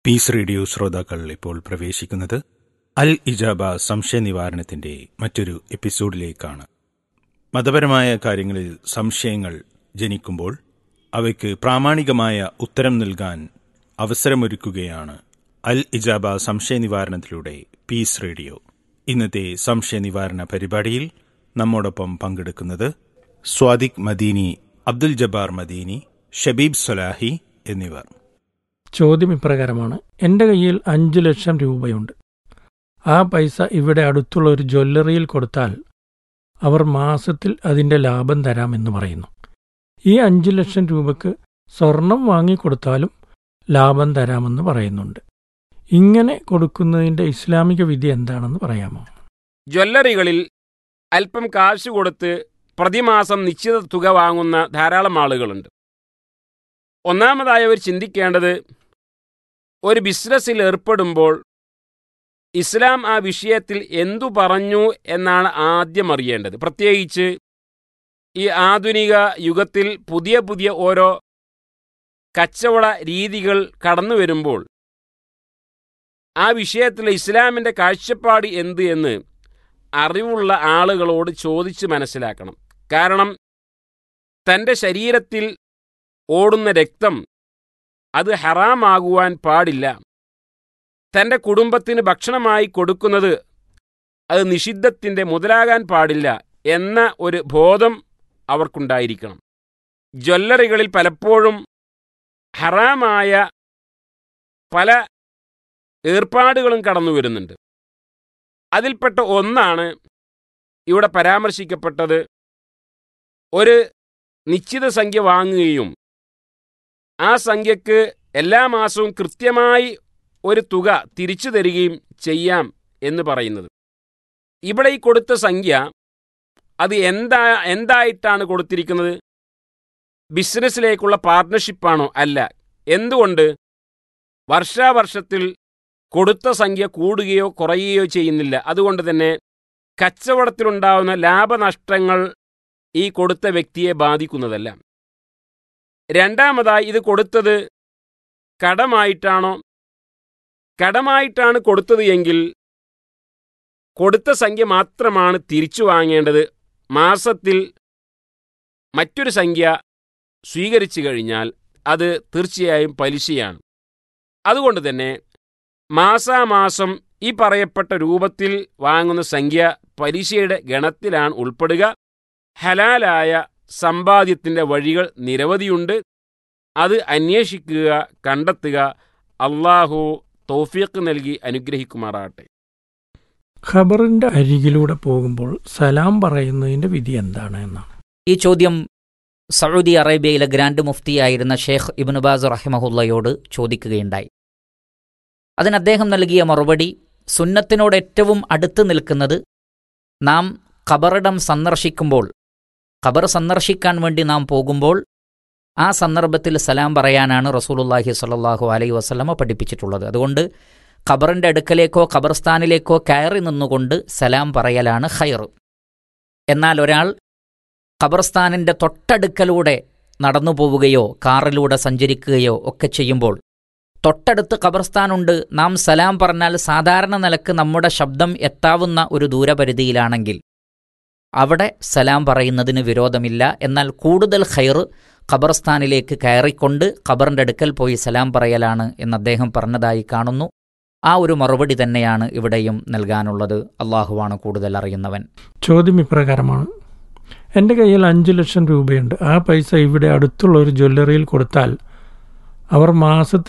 piece radio ശ്രോതാക്കൾ ഇപ്പോൾ പ്രവേശിക്കുന്നത് അൽ ഇജാബ സംശയ നിവാരണത്തിന്റെ മറ്റൊരു എപ്പിസോഡിലേക്കാണ് മതപരമായ കാര്യങ്ങളിൽ സംശയങ്ങൾ ജനിക്കുമ്പോൾ അവയ്ക്ക് പ്രാമാണികമായ ഉത്തരം നൽകാൻ അവസരമൊരുക്കുകയാണ് അൽ ഇജാബ സംശയ നിവാരണത്തിലൂടെ പീസ് റേഡിയോ ഇന്നത്തെ സംശയ നിവാരണ പരിപാടിയിൽ നമ്മോടൊപ്പം പങ്കെടുക്കുന്നത് സ്വാദിഖ് മദീനി അബ്ദുൽ ജബ്ബാർ മദീനി ഷബീബ് സൊലാഹി എന്നിവർ ചോദ്യം ഇപ്രകാരമാണ് എൻ്റെ കയ്യിൽ അഞ്ചു ലക്ഷം രൂപയുണ്ട് ആ പൈസ ഇവിടെ അടുത്തുള്ള ഒരു ജ്വല്ലറിയിൽ കൊടുത്താൽ അവർ മാസത്തിൽ അതിൻ്റെ ലാഭം തരാമെന്ന് പറയുന്നു ഈ അഞ്ചു ലക്ഷം രൂപയ്ക്ക് സ്വർണം വാങ്ങിക്കൊടുത്താലും ലാഭം തരാമെന്ന് പറയുന്നുണ്ട് ഇങ്ങനെ കൊടുക്കുന്നതിൻ്റെ ഇസ്ലാമിക വിധി എന്താണെന്ന് പറയാമോ ജ്വല്ലറികളിൽ അല്പം കാശ് കൊടുത്ത് പ്രതിമാസം നിശ്ചിത തുക വാങ്ങുന്ന ധാരാളം ആളുകളുണ്ട് ഒന്നാമതായി അവർ ചിന്തിക്കേണ്ടത് ഒരു ബിസിനസ്സിൽ ഏർപ്പെടുമ്പോൾ ഇസ്ലാം ആ വിഷയത്തിൽ എന്തു പറഞ്ഞു എന്നാണ് ആദ്യം അറിയേണ്ടത് പ്രത്യേകിച്ച് ഈ ആധുനിക യുഗത്തിൽ പുതിയ പുതിയ ഓരോ കച്ചവട രീതികൾ കടന്നു വരുമ്പോൾ ആ വിഷയത്തിൽ ഇസ്ലാമിൻ്റെ കാഴ്ചപ്പാട് എന്ത് എന്ന് അറിവുള്ള ആളുകളോട് ചോദിച്ച് മനസ്സിലാക്കണം കാരണം തൻ്റെ ശരീരത്തിൽ ഓടുന്ന രക്തം അത് ഹറാമാകുവാൻ പാടില്ല തൻ്റെ കുടുംബത്തിന് ഭക്ഷണമായി കൊടുക്കുന്നത് അത് നിഷിദ്ധത്തിൻ്റെ മുതലാകാൻ പാടില്ല എന്ന ഒരു ബോധം അവർക്കുണ്ടായിരിക്കണം ജ്വല്ലറികളിൽ പലപ്പോഴും ഹറാമായ പല ഏർപ്പാടുകളും കടന്നു വരുന്നുണ്ട് അതിൽപ്പെട്ട ഒന്നാണ് ഇവിടെ പരാമർശിക്കപ്പെട്ടത് ഒരു നിശ്ചിത സംഖ്യ വാങ്ങുകയും ആ സംഖ്യക്ക് എല്ലാ മാസവും കൃത്യമായി ഒരു തുക തിരിച്ചു തരികയും ചെയ്യാം എന്ന് പറയുന്നത് ഇവിടെ ഈ കൊടുത്ത സംഖ്യ അത് എന്താ എന്തായിട്ടാണ് കൊടുത്തിരിക്കുന്നത് ബിസിനസ്സിലേക്കുള്ള പാർട്ട്ണർഷിപ്പാണോ അല്ല എന്തുകൊണ്ട് വർഷാവർഷത്തിൽ കൊടുത്ത സംഖ്യ കൂടുകയോ കുറയുകയോ ചെയ്യുന്നില്ല അതുകൊണ്ട് തന്നെ കച്ചവടത്തിലുണ്ടാവുന്ന ലാഭനഷ്ടങ്ങൾ ഈ കൊടുത്ത വ്യക്തിയെ ബാധിക്കുന്നതല്ല രണ്ടാമതായി ഇത് കൊടുത്തത് കടമായിട്ടാണോ കടമായിട്ടാണ് കൊടുത്തത് എങ്കിൽ കൊടുത്ത സംഖ്യ മാത്രമാണ് തിരിച്ചു വാങ്ങേണ്ടത് മാസത്തിൽ മറ്റൊരു സംഖ്യ സ്വീകരിച്ചു കഴിഞ്ഞാൽ അത് തീർച്ചയായും പലിശയാണ് അതുകൊണ്ട് തന്നെ മാസാമാസം ഈ പറയപ്പെട്ട രൂപത്തിൽ വാങ്ങുന്ന സംഖ്യ പലിശയുടെ ഗണത്തിലാണ് ഉൾപ്പെടുക ഹലാലായ സമ്പാദ്യത്തിൻ്റെ വഴികൾ നിരവധിയുണ്ട് അത് അന്വേഷിക്കുക കണ്ടെത്തുക അള്ളാഹു തൗഫീഖ് നൽകി അനുഗ്രഹിക്കുമാറാട്ടെ ഖബറിൻ്റെ അരികിലൂടെ പോകുമ്പോൾ സലാം പറയുന്നതിൻ്റെ വിധി എന്താണ് എന്നാണ് ഈ ചോദ്യം സൗദി അറേബ്യയിലെ ഗ്രാൻഡ് മുഫ്തിയായിരുന്ന ഷേഖ് ഇബ്നുബാസ് റഹിമഹുല്ലയോട് ചോദിക്കുകയുണ്ടായി അതിന് അദ്ദേഹം നൽകിയ മറുപടി സുന്നത്തിനോട് ഏറ്റവും അടുത്ത് നിൽക്കുന്നത് നാം ഖബറിടം സന്ദർശിക്കുമ്പോൾ ഖബർ സന്ദർശിക്കാൻ വേണ്ടി നാം പോകുമ്പോൾ ആ സന്ദർഭത്തിൽ സലാം പറയാനാണ് റസൂലുല്ലാഹി സ്വല്ലല്ലാഹു അലൈഹി വസല്ലമ പഠിപ്പിച്ചിട്ടുള്ളത് അതുകൊണ്ട് ഖബറിൻ്റെ അടുക്കലേക്കോ ഖബർസ്ഥാനിലേക്കോ കയറി നിന്നുകൊണ്ട് സലാം പറയലാണ് ഖൈർ എന്നാൽ ഒരാൾ ഖബർസ്ഥാനിൻ്റെ തൊട്ടടുക്കലൂടെ നടന്നു പോവുകയോ കാറിലൂടെ സഞ്ചരിക്കുകയോ ഒക്കെ ചെയ്യുമ്പോൾ തൊട്ടടുത്ത് ഖബർസ്ഥാനുണ്ട് നാം സലാം പറഞ്ഞാൽ സാധാരണ നിലക്ക് നമ്മുടെ ശബ്ദം എത്താവുന്ന ഒരു ദൂരപരിധിയിലാണെങ്കിൽ അവിടെ സലാം പറയുന്നതിന് വിരോധമില്ല എന്നാൽ കൂടുതൽ ഖൈർ ഖബർസ്ഥാനിലേക്ക് കയറിക്കൊണ്ട് ഖബറിൻ്റെ അടുക്കൽ പോയി സലാം പറയലാണ് എന്ന് അദ്ദേഹം പറഞ്ഞതായി കാണുന്നു ആ ഒരു മറുപടി തന്നെയാണ് ഇവിടെയും നൽകാനുള്ളത് അള്ളാഹുവാണ് കൂടുതൽ അറിയുന്നവൻ ചോദ്യം ഇപ്രകാരമാണ് എൻ്റെ കയ്യിൽ അഞ്ചു ലക്ഷം രൂപയുണ്ട് ആ പൈസ ഇവിടെ അടുത്തുള്ള ഒരു ജ്വല്ലറിയിൽ കൊടുത്താൽ അവർ മാസത്തിൽ